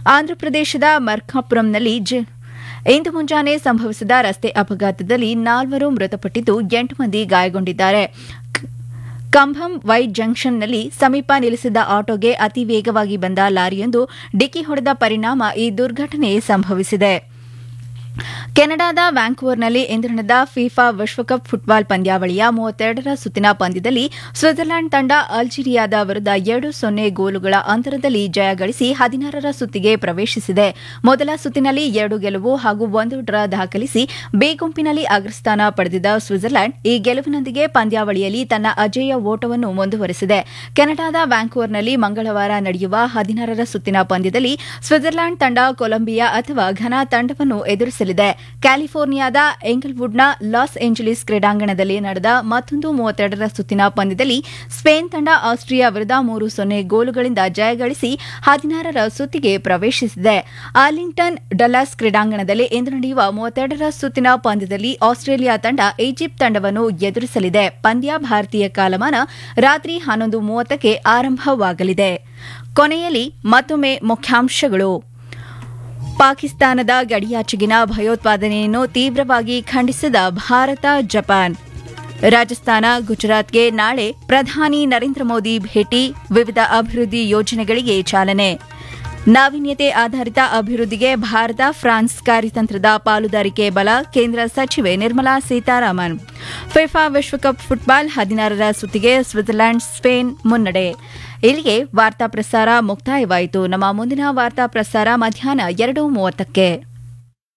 ಆಂಧ್ರಪ್ರದೇಶದ ಮರ್ಕಾಪುರಂನಲ್ಲಿ ಜ ಇಂದು ಮುಂಜಾನೆ ಸಂಭವಿಸಿದ ರಸ್ತೆ ಅಪಘಾತದಲ್ಲಿ ನಾಲ್ವರು ಮೃತಪಟ್ಟಿದ್ದು ಎಂಟು ಮಂದಿ ಗಾಯಗೊಂಡಿದ್ದಾರೆ ಕಂಭಂ ವೈಟ್ ಜಂಕ್ಷನ್ನಲ್ಲಿ ಸಮೀಪ ನಿಲ್ಲಿಸಿದ್ದ ಆಟೋಗೆ ಅತಿ ವೇಗವಾಗಿ ಬಂದ ಲಾರಿಯೊಂದು ಡಿಕ್ಕಿ ಹೊಡೆದ ಪರಿಣಾಮ ಈ ದುರ್ಘಟನೆ ಸಂಭವಿಸಿದೆ ಕೆನಡಾದ ವ್ಯಾಂಕೂವರ್ನಲ್ಲಿ ಇಂದು ನಡೆದ ಫಿಫಾ ವಿಶ್ವಕಪ್ ಫುಟ್ಬಾಲ್ ಪಂದ್ಯಾವಳಿಯ ಮೂವತ್ತೆರಡರ ಸುತ್ತಿನ ಪಂದ್ಯದಲ್ಲಿ ಸ್ವಿಟ್ಜರ್ಲೆಂಡ್ ತಂಡ ಅಲ್ಜೀರಿಯಾದ ವಿರುದ್ಧ ಎರಡು ಸೊನ್ನೆ ಗೋಲುಗಳ ಅಂತರದಲ್ಲಿ ಜಯ ಗಳಿಸಿ ಹದಿನಾರರ ಸುತ್ತಿಗೆ ಪ್ರವೇಶಿಸಿದೆ ಮೊದಲ ಸುತ್ತಿನಲ್ಲಿ ಎರಡು ಗೆಲುವು ಹಾಗೂ ಒಂದು ಡ್ರಾ ದಾಖಲಿಸಿ ಬಿ ಗುಂಪಿನಲ್ಲಿ ಅಗ್ರಸ್ಥಾನ ಪಡೆದಿದ್ದ ಸ್ವಿಟ್ಜರ್ಲೆಂಡ್ ಈ ಗೆಲುವಿನೊಂದಿಗೆ ಪಂದ್ಯಾವಳಿಯಲ್ಲಿ ತನ್ನ ಅಜೇಯ ಓಟವನ್ನು ಮುಂದುವರೆಸಿದೆ ಕೆನಡಾದ ವ್ಯಾಂಕೂವರ್ನಲ್ಲಿ ಮಂಗಳವಾರ ನಡೆಯುವ ಹದಿನಾರರ ಸುತ್ತಿನ ಪಂದ್ಯದಲ್ಲಿ ಸ್ವಿಟ್ಜರ್ಲೆಂಡ್ ತಂಡ ಕೊಲಂಬಿಯಾ ಅಥವಾ ಘನಾ ತಂಡವನ್ನು ಎದುರಿಸಲಿದೆ ಕ್ಯಾಲಿಫೋರ್ನಿಯಾದ ಎಂಗಲ್ವುಡ್ನ ಲಾಸ್ ಏಂಜಲೀಸ್ ಕ್ರೀಡಾಂಗಣದಲ್ಲಿ ನಡೆದ ಮತ್ತೊಂದು ಮೂವತ್ತೆರಡರ ಸುತ್ತಿನ ಪಂದ್ಯದಲ್ಲಿ ಸ್ಪೇನ್ ತಂಡ ಆಸ್ಟ್ರಿಯಾ ವಿರುದ್ಧ ಮೂರು ಸೊನ್ನೆ ಗೋಲುಗಳಿಂದ ಜಯಗಳಿಸಿ ಹದಿನಾರರ ಸುತ್ತಿಗೆ ಪ್ರವೇಶಿಸಿದೆ ಆರ್ಲಿಂಗ್ಟನ್ ಡಲಾಸ್ ಕ್ರೀಡಾಂಗಣದಲ್ಲಿ ಇಂದು ನಡೆಯುವ ಮೂವತ್ತೆರಡರ ಸುತ್ತಿನ ಪಂದ್ಯದಲ್ಲಿ ಆಸ್ಟ್ರೇಲಿಯಾ ತಂಡ ಈಜಿಪ್ಟ್ ತಂಡವನ್ನು ಎದುರಿಸಲಿದೆ ಪಂದ್ಯ ಭಾರತೀಯ ಕಾಲಮಾನ ರಾತ್ರಿ ಹನ್ನೊಂದು ಮೂವತ್ತಕ್ಕೆ ಆರಂಭವಾಗಲಿದೆ ಕೊನೆಯಲ್ಲಿ ಮತ್ತೊಮ್ಮೆ ಮುಖ್ಯಾಂಶಗಳು ಪಾಕಿಸ್ತಾನದ ಗಡಿಯಾಚೆಗಿನ ಭಯೋತ್ಪಾದನೆಯನ್ನು ತೀವ್ರವಾಗಿ ಖಂಡಿಸಿದ ಭಾರತ ಜಪಾನ್ ರಾಜಸ್ಥಾನ ಗುಜರಾತ್ಗೆ ನಾಳೆ ಪ್ರಧಾನಿ ನರೇಂದ್ರ ಮೋದಿ ಭೇಟಿ ವಿವಿಧ ಅಭಿವೃದ್ಧಿ ಯೋಜನೆಗಳಿಗೆ ಚಾಲನೆ ನಾವೀನ್ಯತೆ ಆಧಾರಿತ ಅಭಿವೃದ್ಧಿಗೆ ಭಾರತ ಫ್ರಾನ್ಸ್ ಕಾರ್ಯತಂತ್ರದ ಪಾಲುದಾರಿಕೆ ಬಲ ಕೇಂದ್ರ ಸಚಿವೆ ನಿರ್ಮಲಾ ಸೀತಾರಾಮನ್ ಫಿಫಾ ವಿಶ್ವಕಪ್ ಫುಟ್ಬಾಲ್ ಹದಿನಾರರ ಸುತ್ತಿಗೆ ಸ್ವಿಟ್ಜರ್ಲೆಂಡ್ ಸ್ಪೇನ್ ಮುನ್ನಡೆ ಇಲ್ಲಿಗೆ ವಾರ್ತಾ ಪ್ರಸಾರ ಮುಕ್ತಾಯವಾಯಿತು ನಮ್ಮ ಮುಂದಿನ ವಾರ್ತಾ ಪ್ರಸಾರ ಮಧ್ಯಾಹ್ನ ಎರಡು ಮೂವತ್ತಕ್ಕೆ